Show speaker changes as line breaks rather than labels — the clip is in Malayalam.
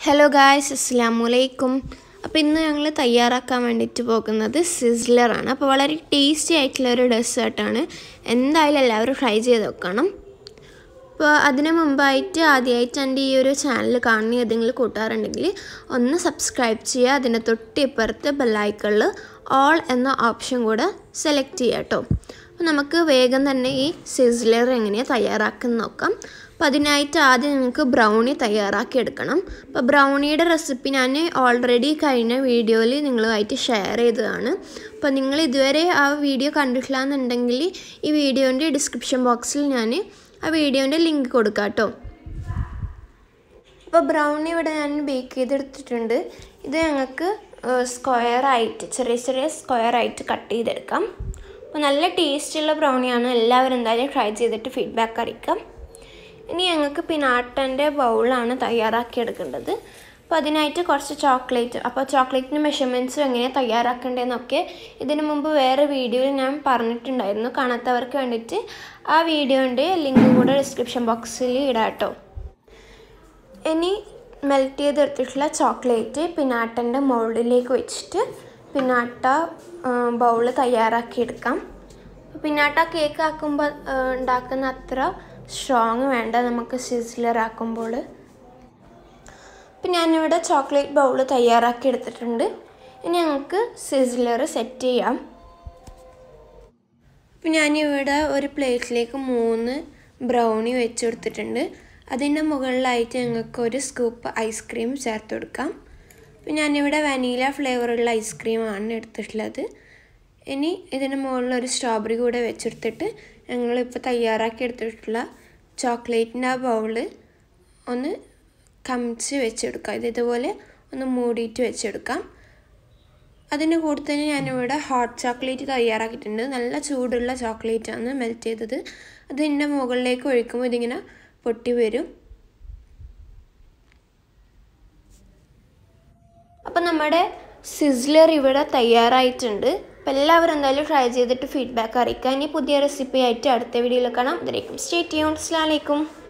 ഹലോ ഗായ്സ് അസ്സാമലൈക്കും അപ്പോൾ ഇന്ന് ഞങ്ങൾ തയ്യാറാക്കാൻ വേണ്ടിയിട്ട് പോകുന്നത് സിസ്ലറാണ് അപ്പോൾ വളരെ ടേസ്റ്റി ആയിട്ടുള്ള ഒരു ഡെസേർട്ടാണ് എന്തായാലും എല്ലാവരും ട്രൈ ചെയ്ത് നോക്കണം അപ്പോൾ അതിന് മുമ്പായിട്ട് ആദ്യമായിട്ട് എൻ്റെ ഈ ഒരു ചാനൽ കാണുന്ന ഏതെങ്കിലും കൂട്ടുകാരുണ്ടെങ്കിൽ ഒന്ന് സബ്സ്ക്രൈബ് ചെയ്യുക അതിൻ്റെ തൊട്ട് ഇപ്പുറത്ത് ബെല്ലൈക്കണിൽ ഓൾ എന്ന ഓപ്ഷൻ കൂടെ സെലക്ട് ചെയ്യുക കേട്ടോ അപ്പോൾ നമുക്ക് വേഗം തന്നെ ഈ സിസ്ലർ എങ്ങനെയാണ് തയ്യാറാക്കുന്നത് നോക്കാം അപ്പോൾ അതിനായിട്ട് ആദ്യം നിങ്ങൾക്ക് ബ്രൗണി തയ്യാറാക്കി എടുക്കണം അപ്പോൾ ബ്രൗണിയുടെ റെസിപ്പി ഞാൻ ഓൾറെഡി കഴിഞ്ഞ വീഡിയോയിൽ നിങ്ങളുമായിട്ട് ഷെയർ ചെയ്തതാണ് അപ്പോൾ നിങ്ങൾ ഇതുവരെ ആ വീഡിയോ കണ്ടിട്ടില്ല എന്നുണ്ടെങ്കിൽ ഈ വീഡിയോൻ്റെ ഡിസ്ക്രിപ്ഷൻ ബോക്സിൽ ഞാൻ ആ വീഡിയോൻ്റെ ലിങ്ക് കൊടുക്കാം കേട്ടോ അപ്പോൾ ബ്രൗണി ഇവിടെ ഞാൻ ബേക്ക് ചെയ്തെടുത്തിട്ടുണ്ട് ഇത് ഞങ്ങൾക്ക് സ്ക്വയർ ആയിട്ട് ചെറിയ ചെറിയ സ്ക്വയർ ആയിട്ട് കട്ട് ചെയ്തെടുക്കാം അപ്പോൾ നല്ല ടേസ്റ്റുള്ള ബ്രൗണിയാണ് എല്ലാവരും എന്തായാലും ട്രൈ ചെയ്തിട്ട് ഫീഡ്ബാക്ക് അറിയിക്കാം ഇനി ഞങ്ങൾക്ക് പിനാട്ടൻ്റെ ബൗളാണ് തയ്യാറാക്കിയെടുക്കേണ്ടത് അപ്പോൾ അതിനായിട്ട് കുറച്ച് ചോക്ലേറ്റ് അപ്പോൾ ചോക്ലേറ്റിൻ്റെ മെഷർമെൻറ്റ്സും എങ്ങനെയാണ് തയ്യാറാക്കേണ്ടതെന്നൊക്കെ ഇതിനു മുമ്പ് വേറെ വീഡിയോയിൽ ഞാൻ പറഞ്ഞിട്ടുണ്ടായിരുന്നു കാണാത്തവർക്ക് വേണ്ടിയിട്ട് ആ വീഡിയോൻ്റെ ലിങ്ക് കൂടെ ഡിസ്ക്രിപ്ഷൻ ബോക്സിൽ ഇടാം കേട്ടോ ഇനി മെൽറ്റ് ചെയ്തെടുത്തിട്ടുള്ള ചോക്ലേറ്റ് പിന്നാട്ടൻ്റെ മോൾഡിലേക്ക് വെച്ചിട്ട് പിന്നാട്ട ബൗള് തയ്യാറാക്കിയെടുക്കാം പിന്നാട്ട കേക്ക് ആക്കുമ്പോൾ ഉണ്ടാക്കുന്ന അത്ര സ്ട്രോങ് വേണ്ട നമുക്ക് സിസിലർ ആക്കുമ്പോൾ ഇപ്പം ഞാനിവിടെ ചോക്ലേറ്റ് ബൗള് തയ്യാറാക്കി എടുത്തിട്ടുണ്ട് ഇനി ഞങ്ങൾക്ക് സിസിലർ സെറ്റ് ചെയ്യാം അപ്പം ഞാനിവിടെ ഒരു പ്ലേറ്റിലേക്ക് മൂന്ന് ബ്രൗണി വെച്ച് കൊടുത്തിട്ടുണ്ട് അതിൻ്റെ മുകളിലായിട്ട് ഞങ്ങൾക്ക് ഒരു സ്കൂപ്പ് ഐസ്ക്രീം ചേർത്ത് കൊടുക്കാം അപ്പം ഞാനിവിടെ വനീല ഫ്ലേവറുള്ള ഐസ്ക്രീമാണ് എടുത്തിട്ടുള്ളത് ഇനി ഇതിന് മുകളിൽ ഒരു സ്ട്രോബെറി കൂടെ വെച്ചെടുത്തിട്ട് ഞങ്ങളിപ്പോൾ തയ്യാറാക്കി എടുത്തിട്ടുള്ള ചോക്ലേറ്റിൻ്റെ ആ ബൗള് ഒന്ന് കമിച്ച് വെച്ചെടുക്കാം ഇത് ഇതുപോലെ ഒന്ന് മൂടിയിട്ട് വെച്ചെടുക്കാം അതിന് കൂടെ തന്നെ ഞാനിവിടെ ഹോട്ട് ചോക്ലേറ്റ് തയ്യാറാക്കിയിട്ടുണ്ട് നല്ല ചൂടുള്ള ചോക്ലേറ്റാണ് മെൽറ്റ് ചെയ്തത് അതിൻ്റെ മുകളിലേക്ക് ഒഴിക്കുമ്പോൾ ഇതിങ്ങനെ പൊട്ടി വരും അപ്പം നമ്മുടെ സിസ്ലർ ഇവിടെ തയ്യാറായിട്ടുണ്ട് അപ്പോൾ എല്ലാവരും എന്തായാലും ട്രൈ ചെയ്തിട്ട് ഫീഡ്ബാക്ക് അറിയിക്കുക ഇനി പുതിയ റെസിപ്പി ആയിട്ട് അടുത്ത വീഡിയോയിൽ കാണാം ഇതിലേക്കും സ്റ്റേ ട്യൂൺ അസ്സലാമലൈക്കും